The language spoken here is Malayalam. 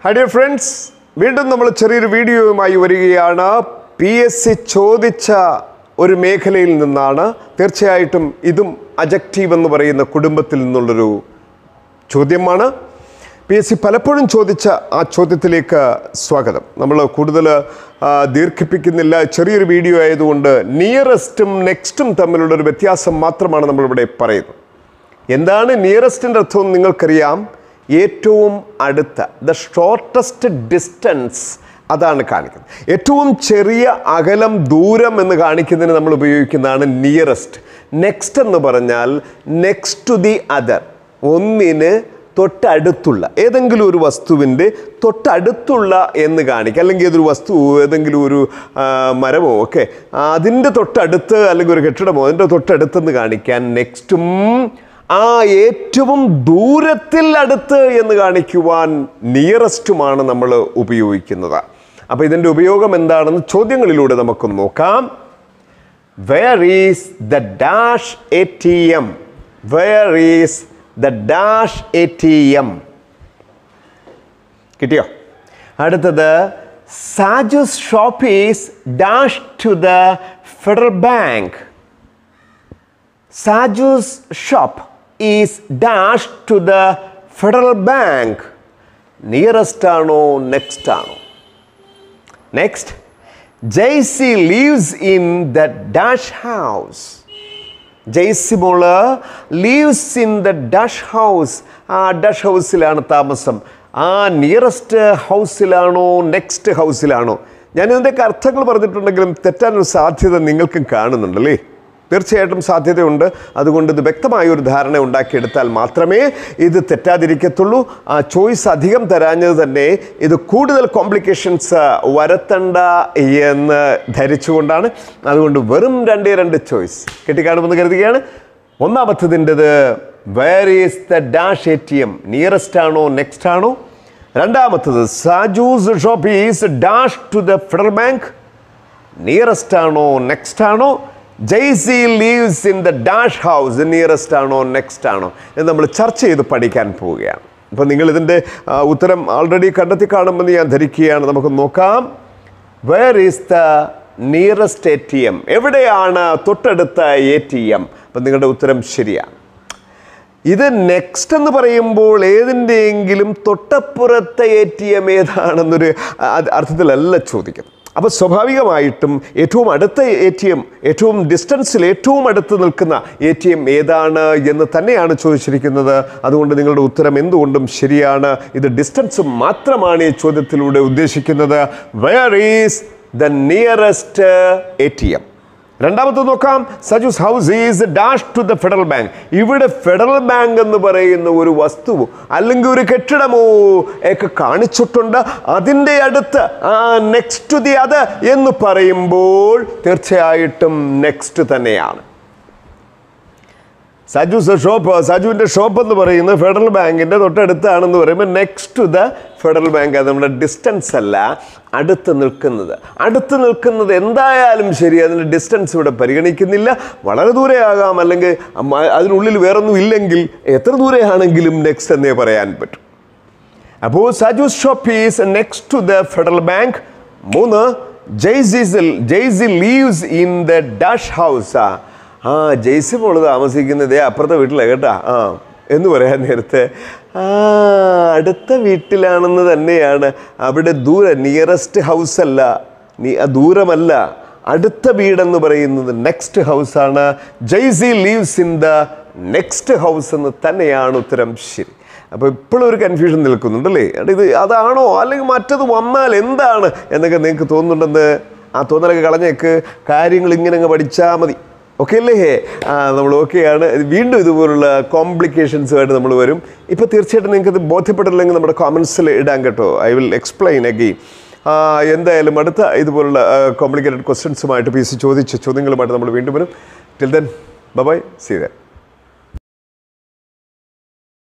ഹൈ ഡിയർ ഫ്രണ്ട്സ് വീണ്ടും നമ്മൾ ചെറിയൊരു വീഡിയോയുമായി വരികയാണ് പി എസ് സി ചോദിച്ച ഒരു മേഖലയിൽ നിന്നാണ് തീർച്ചയായിട്ടും ഇതും അജക്റ്റീവ് എന്ന് പറയുന്ന കുടുംബത്തിൽ നിന്നുള്ളൊരു ചോദ്യമാണ് പി എസ് സി പലപ്പോഴും ചോദിച്ച ആ ചോദ്യത്തിലേക്ക് സ്വാഗതം നമ്മൾ കൂടുതൽ ആ, ദീർഘിപ്പിക്കുന്നില്ല ചെറിയൊരു വീഡിയോ ആയതുകൊണ്ട് നിയറസ്റ്റും നെക്സ്റ്റും തമ്മിലുള്ള ഒരു വ്യത്യാസം മാത്രമാണ് നമ്മളിവിടെ പറയുന്നത് എന്താണ് നിയറസ്റ്റിൻ്റെ അർത്ഥം എന്ന് നിങ്ങൾക്കറിയാം ഏറ്റവും അടുത്ത ദ ഷോർട്ടസ്റ്റ് ഡിസ്റ്റൻസ് അതാണ് കാണിക്കുന്നത് ഏറ്റവും ചെറിയ അകലം ദൂരം എന്ന് കാണിക്കുന്നതിന് നമ്മൾ ഉപയോഗിക്കുന്നതാണ് നിയറസ്റ്റ് നെക്സ്റ്റ് എന്ന് പറഞ്ഞാൽ നെക്സ്റ്റ് ടു ദി അതർ ഒന്നിന് തൊട്ടടുത്തുള്ള ഏതെങ്കിലും ഒരു വസ്തുവിൻ്റെ തൊട്ടടുത്തുള്ള എന്ന് കാണിക്കുക അല്ലെങ്കിൽ ഏതൊരു വസ്തു ഏതെങ്കിലും ഒരു ആ, മരമോ ഒക്കെ അതിൻ്റെ തൊട്ടടുത്ത് അല്ലെങ്കിൽ ഒരു കെട്ടിടമോ അതിൻ്റെ തൊട്ടടുത്തെന്ന് കാണിക്കാൻ നെക്സ്റ്റും ആ ഏറ്റവും ദൂരത്തിൽ അടുത്ത് എന്ന് കാണിക്കുവാൻ നിയറസ്റ്റുമാണ് നമ്മൾ ഉപയോഗിക്കുന്നത് അപ്പോൾ ഇതിൻ്റെ ഉപയോഗം എന്താണെന്ന് ചോദ്യങ്ങളിലൂടെ നമുക്ക് നോക്കാം where is the dash A T M where is the dash A T M കിട്ടിയോ അടുത്തത് Saju's shop is dash to the federal bank Saju's shop is dash to the federal bank nearest ആണോ നെക്സ്റ്റ് ആണോ next Jaicy lives in the dash house Jaicy മോള് lives in the dash house ആ ഡാഷ് ഹൗസിലാണ് താമസം ആ നിയറസ്റ്റ് ഹൗസിലാണോ നെക്സ്റ്റ് ഹൗസിലാണോ ഞാൻ ഇതിൻ്റെയൊക്കെ അർത്ഥങ്ങൾ പറഞ്ഞിട്ടുണ്ടെങ്കിലും തെറ്റാനൊരു സാധ്യത നിങ്ങൾക്കും കാണുന്നുണ്ടല്ലേ തീർച്ചയായിട്ടും സാധ്യതയുണ്ട് അതുകൊണ്ട് ഇത് വ്യക്തമായ ഒരു ധാരണ ഉണ്ടാക്കിയെടുത്താൽ മാത്രമേ ഇത് തെറ്റാതിരിക്കത്തുള്ളൂ ആ ചോയ്സ് അധികം തരാഞ്ഞത് തന്നെ ഇത് കൂടുതൽ കോംപ്ലിക്കേഷൻസ് വരുത്തണ്ട എന്ന് ധരിച്ചുകൊണ്ടാണ് അതുകൊണ്ട് വെറും രണ്ടേ രണ്ട് ചോയ്സ് കിട്ടിക്കാണുമെന്ന് കരുതുകയാണ് ഒന്നാമത്തതിൻ്റെത് where is the dash A T M nearest ആണോ നെക്സ്റ്റ് ആണോ രണ്ടാമത്തത് Saju's shop is dash to the federal bank nearest ആണോ നെക്സ്റ്റ് ആണോ Jaicy lives in the dash house nearest ആണോ നെക്സ്റ്റ് ആണോ എന്ന് നമ്മൾ ചർച്ച ചെയ്ത് പഠിക്കാൻ പോവുകയാണ് അപ്പോൾ നിങ്ങൾ ഇതിൻ്റെ ആ, ഉത്തരം ആൾറെഡി കണ്ടെത്തി കാണുമെന്ന് ഞാൻ ധരിക്കുകയാണ് നമുക്ക് നോക്കാം where is the nearest A T M എവിടെയാണ് തൊട്ടടുത്ത എ ടി എം അപ്പം നിങ്ങളുടെ ഉത്തരം ശരിയാണ് ഇത് നെക്സ്റ്റ് എന്ന് പറയുമ്പോൾ ഏതിൻ്റെയെങ്കിലും തൊട്ടപ്പുറത്തെ എ ടി എം ഏതാണെന്നൊരു അ- അർത്ഥത്തിലല്ല ചോദിക്കുന്നത് അപ്പോൾ സ്വാഭാവികമായിട്ടും ഏറ്റവും അടുത്ത എ ടി എം ഏറ്റവും ഡിസ്റ്റൻസിൽ ഏറ്റവും അടുത്ത് നിൽക്കുന്ന എ ടി എം ഏതാണ് എന്ന് തന്നെയാണ് ചോദിച്ചിരിക്കുന്നത് അതുകൊണ്ട് നിങ്ങളുടെ ഉത്തരം എന്തുകൊണ്ടും ശരിയാണ് ഇത് ഡിസ്റ്റൻസ് മാത്രമാണ് ഈ ചോദ്യത്തിലൂടെ ഉദ്ദേശിക്കുന്നത് where is the nearest A T M രണ്ടാമത്തെ നോക്കാം Saju's house is dash to the federal bank ഇവിടെ ഫെഡറൽ ബാങ്ക് എന്ന് പറയുന്ന ഒരു വസ്തുവോ അല്ലെങ്കിൽ ഒരു കെട്ടിടമോ ഒക്കെ കാണിച്ചിട്ടുണ്ട് അതിൻ്റെ അടുത്ത് ആ നെക്സ്റ്റ് ടു ദി അത് എന്ന് പറയുമ്പോൾ തീർച്ചയായിട്ടും നെക്സ്റ്റ് തന്നെയാണ് സജൂസ് ഷോപ്പ് സജുവിൻ്റെ ഷോപ്പ് എന്ന് പറയുന്നത് ഫെഡറൽ ബാങ്കിൻ്റെ തൊട്ടടുത്താണെന്ന് പറയുമ്പോൾ next to the federal bank അത് നമ്മുടെ ഡിസ്റ്റൻസ് അല്ല അടുത്ത് നിൽക്കുന്നത് അടുത്ത് നിൽക്കുന്നത് എന്തായാലും ശരി അതിൻ്റെ ഡിസ്റ്റൻസ് ഇവിടെ പരിഗണിക്കുന്നില്ല വളരെ ദൂരെ ആകാം അല്ലെങ്കിൽ മ- അതിനുള്ളിൽ വേറൊന്നും ഇല്ലെങ്കിൽ എത്ര ദൂരെയാണെങ്കിലും നെക്സ്റ്റ് എന്നേ പറയാൻ പറ്റും അപ്പോൾ Saju's shop is next to the federal bank മൂന്ന് ജെയ്സിസിൽ Jaicy lives in the dash house ആ ആ ജെയ്സി മോള് താമസിക്കുന്നത് അപ്പുറത്തെ വീട്ടിലാണ് കേട്ടാ ആ എന്ന് പറയാൻ നേരത്തെ ആ അടുത്ത വീട്ടിലാണെന്ന് തന്നെയാണ് അവിടെ ദൂരെ നിയറസ്റ്റ് ഹൗസ് അല്ല നീ ആ ദൂരമല്ല അടുത്ത വീടെന്ന് പറയുന്നത് നെക്സ്റ്റ് ഹൗസാണ് Jaicy lives in the next house എന്ന് തന്നെയാണ് ഉത്തരം ശരി അപ്പോൾ ഇപ്പോഴും ഒരു കൺഫ്യൂഷൻ നിൽക്കുന്നുണ്ടല്ലേ എടാ ഇത് അതാണോ അല്ലെങ്കിൽ മറ്റത് വന്നാൽ എന്താണ് എന്നൊക്കെ നിങ്ങൾക്ക് തോന്നുന്നുണ്ടെന്ന് ആ തോന്നലൊക്കെ കളഞ്ഞേക്ക് കാര്യങ്ങൾ ഇങ്ങനെ അങ്ങ് പഠിച്ചാൽ മതി ഓക്കെ അല്ലേ ആ നമ്മൾ ഓക്കെയാണ് വീണ്ടും ഇതുപോലുള്ള കോംപ്ലിക്കേഷൻസുമായിട്ട് നമ്മൾ വരും ഇപ്പോൾ തീർച്ചയായിട്ടും നിങ്ങൾക്ക് ഇത് ബോധ്യപ്പെട്ടില്ലെങ്കിൽ നമ്മുടെ കോമൻസിൽ ഇടാൻ കേട്ടോ ഐ വിൽ എക്സ്പ്ലെയിൻ അഗെയിൻ എന്തായാലും അടുത്ത ഇതുപോലുള്ള കോംപ്ലിക്കേറ്റഡ് ക്വസ്റ്റ്യൻസുമായിട്ട് പി സി ചോദിച്ച ചോദ്യങ്ങളുമായിട്ട് നമ്മൾ വീണ്ടും വരും till then bye see then